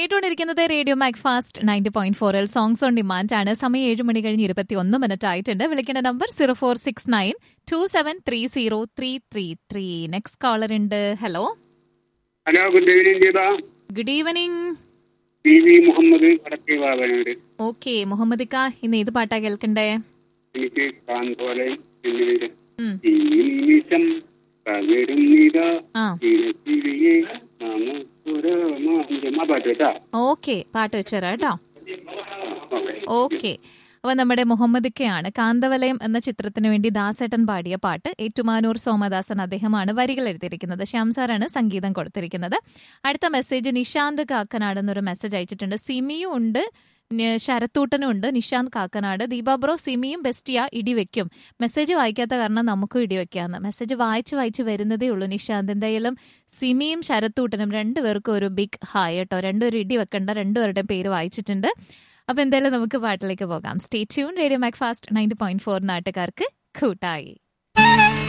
കേട്ടുകൊണ്ടിരിക്കുന്നത് radio Mac fast ninety point ഫോറിൽ songs on demand ആണ് സമയം ഏഴ് മണി കഴിഞ്ഞ് ഇരുപത്തി ഒന്ന് മിനിറ്റ് ആയിട്ടുണ്ട് വിളിക്കേണ്ട number zero four six nine two seven three zero three three three next caller ഉണ്ട് hello hello good evening Deepa good evening P V Muhammad വടക്കേ വാവനൂര് ഓക്കെ മുഹമ്മദ് ഇക്ക ഇന്ന് ഏത് പാട്ടാ കേൾക്കണ്ടേ എനിക്ക് കാന്തോലെ എന്നിവര് ഉം. ഈ നിമിഷം പകരും നിതാ ആ കിളിയെ നമുക്കൊരു ആ പാട്ട് കേട്ടാ ഓക്കെ പാട്ട് വെച്ചുതരാം കേട്ടോ ഓക്കെ ഓക്കെ അപ്പൊ നമ്മുടെ മുഹമ്മദ് ഇക്കയാണ് കാന്തവലയം എന്ന ചിത്രത്തിന് വേണ്ടി ദാസേട്ടൻ പാടിയ പാട്ട് ഏറ്റുമാനൂർ സോമദാസൻ അദ്ദേഹമാണ് വരികൾ എഴുതിയിരിക്കുന്നത് ശ്യാം സാറാണ് സംഗീതം കൊടുത്തിരിക്കുന്നത് അടുത്ത മെസ്സേജ് നിശാന്ത് കാക്കനാട് എന്നൊരു മെസ്സേജ് അയച്ചിട്ടുണ്ട് സിമിയും ഉണ്ട് ന- ശരത്തൂട്ടനും ഉണ്ട് നിശാന്ത് കാക്കനാട് ദീപാബ്രോ സിമിയും ബെസ്റ്റിയ ഇടിവെക്കും മെസ്സേജ് വായിക്കാത്ത കാരണം നമുക്കും ഇടിവെക്കാന്ന് മെസ്സേജ് വായിച്ച് വായിച്ച് വരുന്നതേ ഉള്ളൂ നിശാന്ത് എന്തായാലും സിമിയും ശരത്തൂട്ടനും രണ്ടുപേർക്കും ഒരു ബിഗ് ഹായ് കേട്ടോ രണ്ടുപേരും ഇടി വെക്കണ്ട രണ്ടുപേരുടെയും പേര് വായിച്ചിട്ടുണ്ട് അപ്പൊ എന്തായാലും നമുക്ക് പാട്ടിലേക്ക് പോകാം stay tune radio Mac fast ninety point four നാട്ടുകാർക്ക് കൂട്ടായി